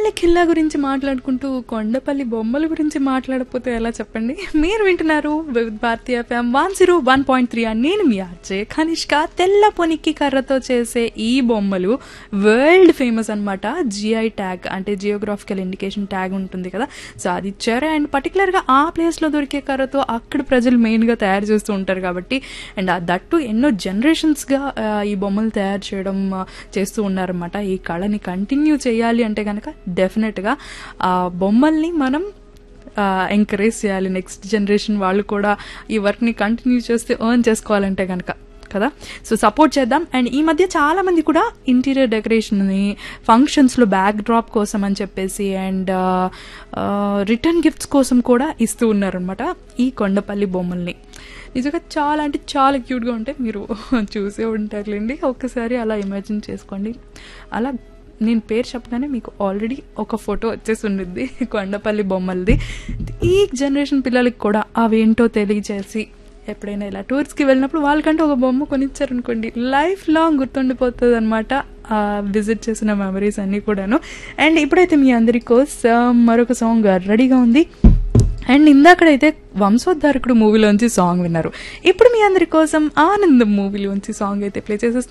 కొండపల్లి ఖిల్లా గురించి మాట్లాడుకుంటూ కొండపల్లి బొమ్మల గురించి మాట్లాడకపోతే ఎలా చెప్పండి మీరు వింటున్నారు వివిధ భారతీయ FM one zero one point three అని నేను మీ ఆర్జే కనిష్క తెల్ల పొనికి కర్రతో చేసే ఈ బొమ్మలు వరల్డ్ ఫేమస్ అన్నమాట జిఐ ట్యాగ్ అంటే జియోగ్రాఫికల్ ఇండికేషన్ ట్యాగ్ ఉంటుంది కదా సో అది ఇచ్చారు అండ్ పర్టికులర్గా ఆ ప్లేస్లో దొరికే కర్రతో అక్కడ ప్రజలు మెయిన్గా తయారు చేస్తూ ఉంటారు కాబట్టి అండ్ ఆ దట్టు ఎన్నో జనరేషన్స్గా ఈ బొమ్మలు తయారు చేయడం ఆ, చేస్తూ ఉన్నారన్నమాట ఈ కళని కంటిన్యూ చేయాలి అంటే కనుక డెఫినెట్గా ఆ బొమ్మల్ని మనం ఎంకరేజ్ చేయాలి నెక్స్ట్ జనరేషన్ వాళ్ళు కూడా ఈ వర్క్ని కంటిన్యూ చేస్తే ఎర్న్ చేసుకోవాలంటే కనుక కదా సో సపోర్ట్ చేద్దాం అండ్ ఈ మధ్య చాలా మంది కూడా ఇంటీరియర్ డెకరేషన్ని ఫంక్షన్స్లో బ్యాక్ డ్రాప్ కోసం అని చెప్పేసి అండ్ రిటర్న్ గిఫ్ట్స్ కోసం కూడా ఇస్తూ ఉన్నారనమాట ఈ కొండపల్లి బొమ్మల్ని నిజంగా చాలా అంటే చాలా క్యూట్గా ఉంటాయి మీరు చూసే ఉంటారులేండి ఒక్కసారి అలా ఇమాజిన్ చేసుకోండి అలా నేను పేరు చెప్పగానే మీకు ఆల్రెడీ ఒక ఫోటో వచ్చేసి ఉండిద్ది కొండపల్లి బొమ్మలది ఈ జనరేషన్ పిల్లలకి కూడా అవేంటో తెలియజేసి ఎప్పుడైనా ఇలా టూర్స్కి వెళ్ళినప్పుడు వాళ్ళకంటే ఒక బొమ్మ కొనిచ్చారనుకోండి లైఫ్ లాంగ్ గుర్తుండిపోతుంది అనమాట విజిట్ చేసిన మెమరీస్ అన్నీ కూడాను అండ్ ఇప్పుడైతే మీ అందరి కోసం మరొక సాంగ్ రెడీగా ఉంది అండ్ ఇందాకడైతే వంశోద్ధారకుడు మూవీలోంచి సాంగ్ విన్నారు ఇప్పుడు మీ అందరి కోసం ఆనందం మూవీలోంచి సాంగ్ అయితే ప్లే చేసేస్తాను